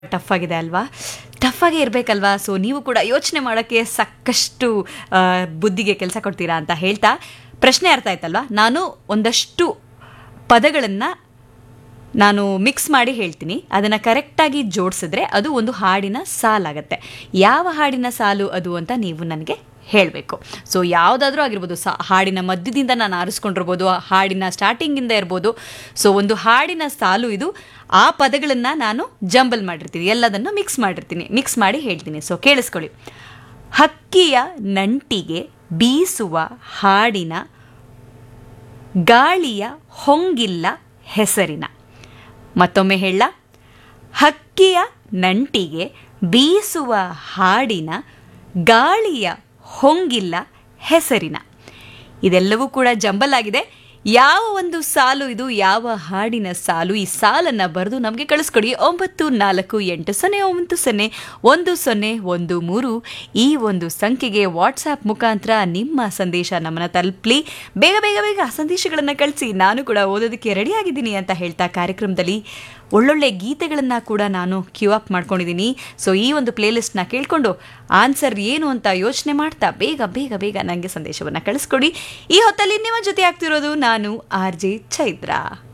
tough ಆಗಿದೆ ಅಲ್ವಾ tough ಆಗೇ ಇರಬೇಕಲ್ವಾ ಸೊ ನೀವು ಕೂಡ ಯೋಚನೆ ಮಾಡೋಕ್ಕೆ ಸಾಕಷ್ಟು ಆ, ಬುದ್ಧಿಗೆ ಕೆಲಸ ಕೊಡ್ತೀರಾ ಅಂತ ಹೇಳ್ತಾ ಪ್ರಶ್ನೆ ಅರ್ಥ ಆಯ್ತಲ್ವಾ ನಾನು ಒಂದಷ್ಟು ಪದಗಳನ್ನು ನಾನು ಮಿಕ್ಸ್ ಮಾಡಿ ಹೇಳ್ತೀನಿ ಅದನ್ನು ಕರೆಕ್ಟಾಗಿ ಜೋಡಿಸಿದ್ರೆ ಅದು ಒಂದು ಹಾಡಿನ ಸಾಲಾಗತ್ತೆ ಯಾವ ಹಾಡಿನ ಸಾಲು ಅದು ಅಂತ ನೀವು ನನಗೆ ಹೇಳಬೇಕು ಸೊ ಯಾವುದಾದ್ರೂ ಆಗಿರ್ಬೋದು ಸಾ ಹಾಡಿನ ಮಧ್ಯದಿಂದ ನಾನು ಆರಿಸ್ಕೊಂಡಿರ್ಬೋದು ಆ ಹಾಡಿನ ಸ್ಟಾರ್ಟಿಂಗಿಂದ ಇರ್ಬೋದು ಸೊ ಒಂದು ಹಾಡಿನ ಸಾಲು ಇದು ಆ ಪದಗಳನ್ನು ನಾನು ಜಂಬಲ್ ಮಾಡಿರ್ತೀನಿ ಎಲ್ಲದನ್ನು ಮಿಕ್ಸ್ ಮಾಡಿರ್ತೀನಿ ಮಿಕ್ಸ್ ಮಾಡಿ ಹೇಳ್ತೀನಿ ಸೊ ಕೇಳಿಸ್ಕೊಳ್ಳಿ ಹಕ್ಕಿಯ ನಂಟಿಗೆ ಬೀಸುವ ಹಾಡಿನ ಗಾಳಿಯ ಹೊಂಗಿಲ್ಲ ಹೆಸರಿನ ಮತ್ತೊಮ್ಮೆ ಹೇಳ ಹಕ್ಕಿಯ ನಂಟಿಗೆ ಬೀಸುವ ಹಾಡಿನ ಗಾಳಿಯ ಹೊಂಗಿಲ್ಲ ಹೆಸರಿನ ಇದೆಲ್ಲವೂ ಕೂಡ ಜಂಬಲ್ ಆಗಿದೆ ಯಾವ ಒಂದು ಸಾಲು ಇದು ಯಾವ ಹಾಡಿನ ಸಾಲು ಈ ಸಾಲನ್ನು ಬರೆದು ನಮಗೆ ಕಳಿಸ್ಕೊಡಿ ಒಂಬತ್ತು ನಾಲ್ಕು ಎಂಟು ಸೊನ್ನೆ ಒಂಬತ್ತು ಸೊನ್ನೆ ಒಂದು ಸೊನ್ನೆ ಒಂದು ಮೂರು ಈ ಒಂದು ಸಂಖ್ಯೆಗೆ ವಾಟ್ಸಾಪ್ ಮುಖಾಂತರ ನಿಮ್ಮ ಸಂದೇಶ ನಮ್ಮನ್ನ ತಲುಪಲಿ ಬೇಗ ಬೇಗ ಬೇಗ ಸಂದೇಶಗಳನ್ನು ಕಳಿಸಿ ನಾನು ಕೂಡ ಓದೋದಕ್ಕೆ ರೆಡಿ ಆಗಿದ್ದೀನಿ ಅಂತ ಹೇಳ್ತಾ ಕಾರ್ಯಕ್ರಮದಲ್ಲಿ ಒಳ್ಳೊಳ್ಳೆ ಗೀತೆಗಳನ್ನು ಕೂಡ ನಾನು ಕ್ಯೂ ಅಪ್ ಮಾಡ್ಕೊಂಡಿದ್ದೀನಿ ಸೊ ಈ ಒಂದು ಪ್ಲೇಲಿಸ್ಟ್ನ ಕೇಳಿಕೊಂಡು ಆನ್ಸರ್ ಏನು ಅಂತ ಯೋಚನೆ ಮಾಡ್ತಾ ಬೇಗ ಬೇಗ ಬೇಗ ನನಗೆ ಸಂದೇಶವನ್ನು ಕಳಿಸ್ಕೊಡಿ ಈ ಹೊತ್ತಲ್ಲಿ ನಿಮ್ಮ ಜೊತೆ ಆಗ್ತಿರೋದು ನಾನು ಆರ್ ಜೆ ಚೈತ್ರ